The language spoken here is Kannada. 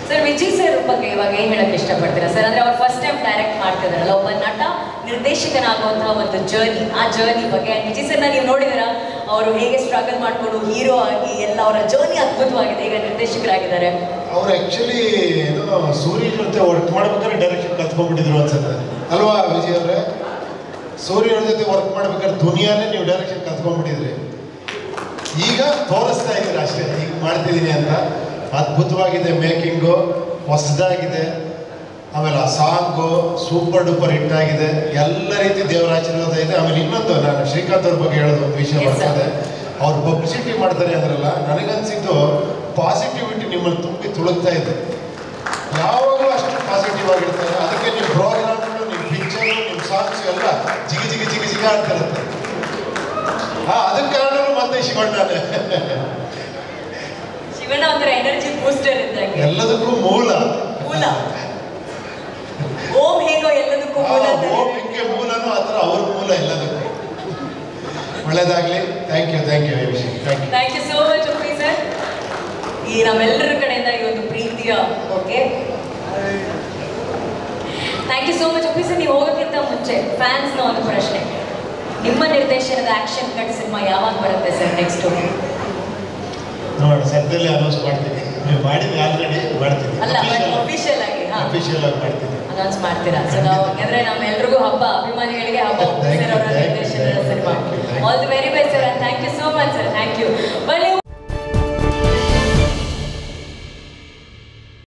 ಸರ್ ವಿಜಯ್ ಸರ್ ಬಗ್ಗೆ ಇವಾಗ ಏನ್ ಹೇಳಕ್ ಇಷ್ಟಪಡ್ತೀರಾ ಸರ್ ಅಂದ್ರೆ ಅವ್ರು ಫಸ್ಟ್ ಟೈಮ್ ಡೈರೆಕ್ಟ್ ಮಾಡ್ತಿದಾರಲ್ಲ ಒಬ್ಬ ನಟ ನಿರ್ದೇಶಕನಾಗುವಂತಹ ಒಂದು ಜರ್ನಿ ಆ ಜರ್ನಿ ಬಗ್ಗೆ And ವಿಜಯ್ ಸರ್ನ ನೀವು ನೋಡಿದಿರಾ ಅವರು ಹೇಗೆ ಸ್ಟ್ರಗಲ್ ಮಾಡ್ಕೊಂಡು ಹೀರೋ ಆಗಿ ಎಲ್ಲ ಅವರ ಜರ್ನಿ ಅದ್ಭುತವಾಗಿದೆ ಈಗ ನಿರ್ದೇಶಕರಾಗಿದ್ದಾರೆ ಅವ್ರು ಆ್ಯಕ್ಚುಲಿ ಏನೋ ಸೂರ್ಯ ಜೊತೆ ವರ್ಕ್ ಮಾಡ್ಬೇಕಾದ್ರೆ ಡೈರೆಕ್ಷನ್ ಕಲ್ತ್ಕೊಂಡ್ಬಿಟ್ಟಿದ್ರು ಅನ್ಸುತ್ತೆ ಅಲ್ವಾ ವಿಜಯ್ ಅವರೇ ಸೂರ್ಯನ ಜೊತೆ ವರ್ಕ್ ಮಾಡ್ಬೇಕಾದ್ರೆ ದುನಿಯಾನೇ ನೀವು ಡೈರೆಕ್ಷನ್ ಕಲ್ತ್ಕೊಂಡ್ಬಿಟ್ಟಿದ್ರಿ ಈಗ ತೋರಿಸ್ತಾ ಇದ್ದೀರಾ ಅಷ್ಟೇ ಈಗ ಮಾಡ್ತಿದ್ದೀನಿ ಅಂತ ಅದ್ಭುತವಾಗಿದೆ ಮೇಕಿಂಗು ಹೊಸದಾಗಿದೆ ಆಮೇಲೆ ಆ ಸಾಂಗು ಸೂಪರ್ ಡೂಪರ್ ಹಿಟ್ ಆಗಿದೆ ಎಲ್ಲ ರೀತಿ ದೇವರ ಆಶೀರ್ವಾದ ಇದೆ ಆಮೇಲೆ ಇನ್ನೊಂದು ನಾನು ಶ್ರೀಕಾಂತ್ ಅವ್ರ ಬಗ್ಗೆ ಹೇಳೋದು ಒಂದು ವಿಷಯ Yes, sir. ಬರ್ತದೆ ಅವ್ರು ಪಬ್ಲಿಸಿಟಿ ಮಾಡ್ತಾರೆ ಅಂದ್ರಲ್ಲ ನನಗನ್ಸಿದ್ದು ಪಾಸಿಟಿವಿಟಿ ನಿಮ್ಮಲ್ಲಿ ತುಂಬಿ ತುಳುಕ್ತಾ ಇದೆ ಯಾವಾಗಲೂ ಅಷ್ಟು ಪಾಸಿಟಿವ್ ಆಗಿರ್ತಾರೆ ಅದಕ್ಕೆ ನಿಮ್ಮ ಪ್ರೋಗ್ರಾಮ್ಗಳು ನಿಮ್ಮ ಪಿಕ್ಚರು ನಿಮ್ಮ ಸಾಂಗ್ಸ್ ಎಲ್ಲ ಜಿಗಿ ಜಿಗಿ ಜಿಗಿ ಜಿಗಿ ಆಗ್ತಿರುತ್ತೆ ಹಾ ಅದಕ್ಕೆ ಕಾರಣನೂ ಮತ್ತೆ ಶಿವಣ್ಣನೇ ಶಿವಣ್ಣ ಒಂಥರ ಎನರ್ಜಿ ಬೂಸ್ಟರ್ ಇದ್ದಂಗೆ ಎಲ್ಲದಕ್ಕೂ ಮೂಲ ಮೂಲ ಓಂ ಹೇಗೋ ಎಲ್ಲದಕ್ಕೂ ಆ ಮೂಲ ಅಂತಾರೆ. ಓಂ ಹಿಂಗೆ ಮೂಲನೂ ಆ ಥರ ಅವ್ರ ಮೂಲ ಎಲ್ಲದಕ್ಕೂ ಒಳ್ಳೇದಾಗ್ಲಿ ಥ್ಯಾಂಕ್ ಯು ಥ್ಯಾಂಕ್ ಯು ವಿಷಯ thank you thank you so much Uppi sir ಈ ನಮ್ಮೆಲ್ಲರ ಕಡೆಯಿಂದ ಈ ಒಂದು ಪ್ರೀತಿಯ okay thank you so much Uppi sir ನೀವು ಹೋಗೋಕ್ಕಿಂತ ಮುಂಚೆ ಫ್ಯಾನ್ಸ್ನ ಒಂದು ಪ್ರಶ್ನೆ ನಿಮ್ಮ ನಿರ್ದೇಶನದ ಆಕ್ಷನ್ ಕಟ್ ಸಿನಿಮಾ ಯಾವಾಗ ಬರುತ್ತೆ ಸರ್ ನೆಕ್ಸ್ಟ್ ನೋಡೋಣ ಸದ್ಯದಲ್ಲೇ ಅನೌನ್ಸ್ ಮಾಡ್ತೀನಿ ನೀವು ಮಾಡಿದ್ವಿ ಆಲ್ರೆಡಿ ಮಾಡ್ತೀನಿ ಅಲ್ಲ ಅಫಿಷಿಯಲ್ ಆಗಿ ಹಾ ಅಫಿಷಿಯಲ್ ಆಗಿ ಮಾಡ್ತೀನಿ ಅನೌನ್ಸ್ ಮಾಡ್ತೀರಾ ಸೊ ನಾವು ಯಾಕಂದ್ರೆ ನಮ್ಮೆಲ್ರಿಗೂ ಹಬ್ಬ ಅಭಿಮಾನಿಗಳಿಗೆ ಹಬ್ಬ Thank you, ಸರ್ ಅವರ thank you, ನಿರ್ದೇಶನದ thank you, cinema thank you, thank you. All the very best sir thank you so much sir thank you ಬನ್ನಿ